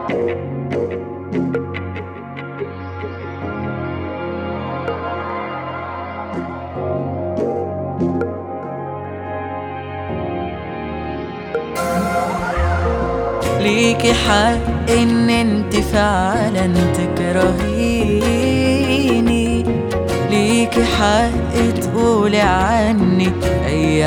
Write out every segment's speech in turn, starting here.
ليكي حق ان انت فعلا تكرهيني ليكي حق تقولي عني اي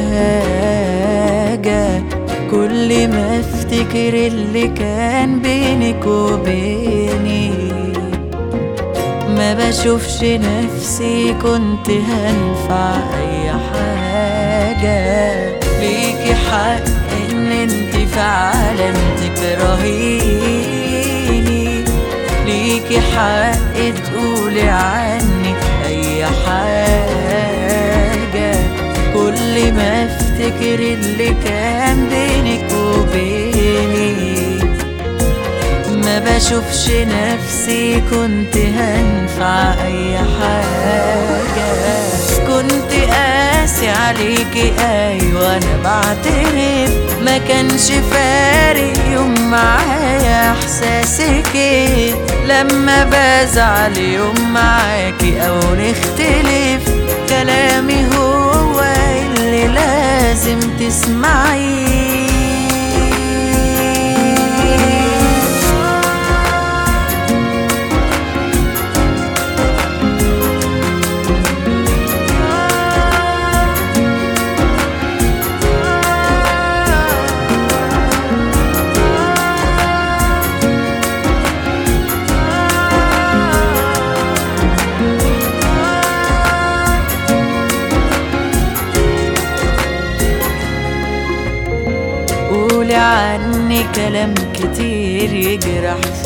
حاجة كل ما افتكر اللي كان بينك وبيني ما بشوفش نفسي كنت هنفع اي حاجة ليكي حق ان انت فعلا تكرهيني ليكي حق تقولي عني اي حاجة كل ما افتكر اللي كان بينك وبيني ما بشوفش نفسي كنت هنفع اي حاجة كنت قاسي عليكي ايوه انا بعترف ما كانش فارق يوم معايا احساسك ايه لما بزعل يوم معاكي او نختلف كلامي هو اللي لازم تسمعيه قولي عني كلام كتير يجرح في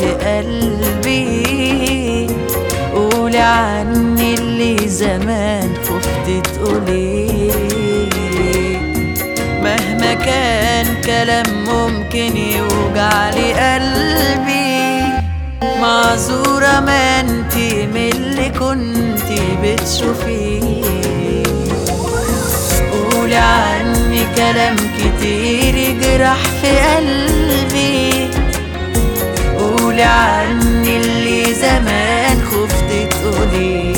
قلبي قولي عني اللي زمان خفت تقولي مهما كان كلام ممكن يوجع لي قلبي معذورة ما انتي من اللي كنتي بتشوفيه قولي عني كلام كتير يجرح في قلبي قولي عني اللي زمان خفت تقولي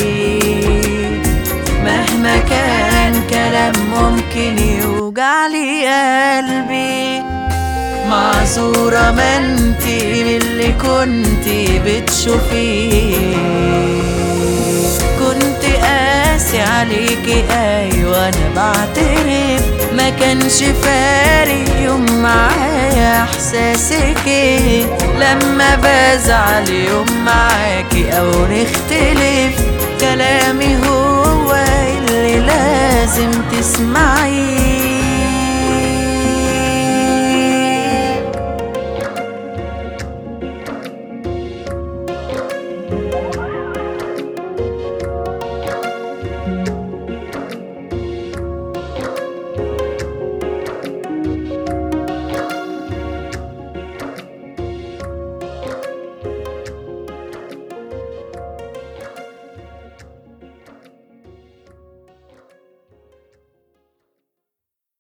مهما كان كلام ممكن يوجع لي قلبي معذورة ما انتي من اللي كنتي بتشوفيه كنت قاسي عليكي ايوه انا بعترف ما كانش فارق يوم معايا احساسك ايه لما بزعل يوم معاكي او نختلف كلامي هو اللي لازم تسمعيه